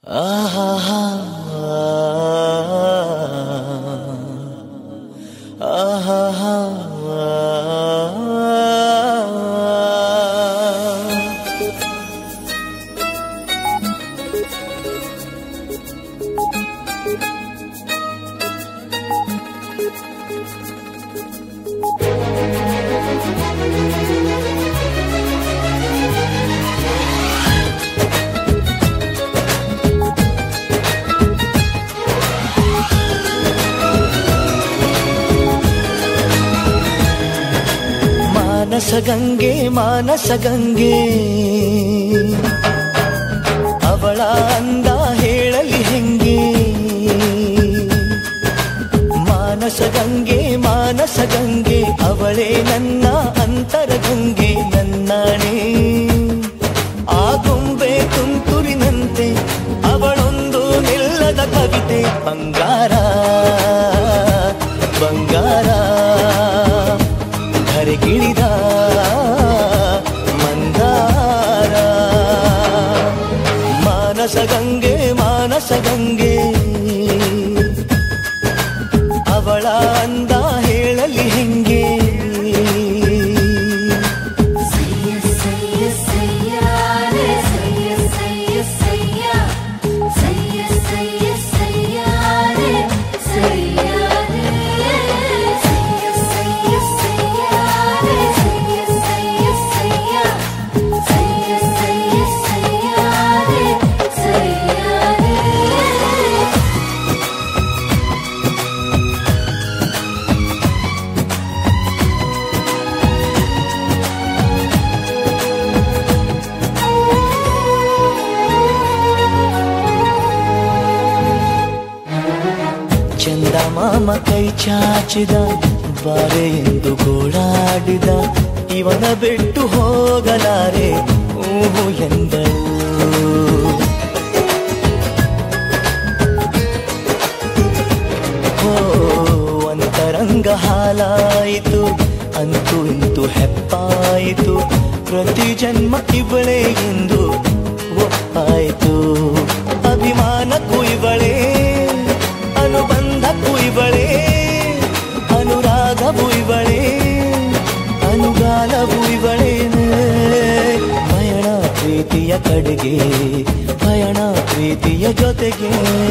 ಆಹಾ ಆಹಾ ಮಾನಸ ಗಂಗೆ ಮಾನಸ ಗಂಗೆ ಅವಳ ಅಂದ ಹೇಳಲಿ ಹೆಂಗೆ ಮಾನಸ ಗಂಗೆ ಮಾನಸ ಗಂಗೆ ಅವಳೇ ನನ್ನ ಅಂತರ ಗಂಗೆ ನನ್ನಾಣೆ ಆ ಗೊಂಬೆ ತುಂತುರಿನಂತೆ ಅವಳೊಂದು ನಿಲ್ಲದ ಕವಿತೆ ಬಂಗಾರ ಬಂಗಾರ ಧರೆಗಿಳಿದ ಮಂದಾರ ಮಾನಸ ಗಂಗೆ ಮಾನಸ ಗಂಗೆ ಅವಳ ಅಂದ ಹೇಳಲಿ ಹೆಂಗೆ ಸಯ್ಯ ಸಯ್ಯ ಸಯ್ಯ ರೇ ಸಯ್ಯ ಸಯ್ಯ ಸಯ್ಯ ಸಯ್ಯ ಸಯ್ಯ ಸಯ್ಯ ರೇ ಸಯ್ಯ ರೇ ಸಯ್ಯ ಸಯ್ಯ ಸಯ್ಯ ರೇ ಸಯ್ಯ ಸಯ್ಯ ಸಯ್ಯ ಸಯ್ಯ ಸಯ್ಯ ಸಯ್ಯ ರೇ ಸಯ್ಯ ರೇ ಚಂದ ಮಾಮ ಕೈ ಚಾಚಿದ ಬಾರೆ ಎಂದು ಗೋಳಾಡಿದ ಇವನ ಬಿಟ್ಟು ಹೋಗಲಾರೆ ಊಹು ಎಂದಳು ಹೋ ಅಂತರಂಗ ಹಾಲಾಯಿತು ಅಂತೂ ಇಂತು ಹೆಪ್ಪಾಯಿತು ಪ್ರತಿ ಜನ್ಮ ಇವಳೇ ಎಂದು ಒಪ್ಪಾಯಿತು ಅಭಿಮಾನಕ್ಕೂ ಇವಳೇ ಅನುಬಂಧಕ್ಕೂ ಇವಳೇ ಅನುರಾಗವು ಇವಳೇ ಅನುಗಾಲವು ಇವಳೇನೆ ಪಯಣ ಪ್ರೀತಿಯ ಕಡೆಗೆ ಪಯಣ ಪ್ರೀತಿಯ ಜೊತೆಗೆ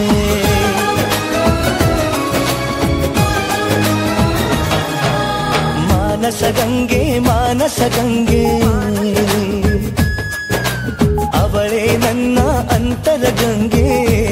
ಮಾನಸ ಗಂಗೆ ಮಾನಸ ಗಂಗೆ ಅವಳೇ ನನ್ನ ಅಂತರ ಗಂಗೆ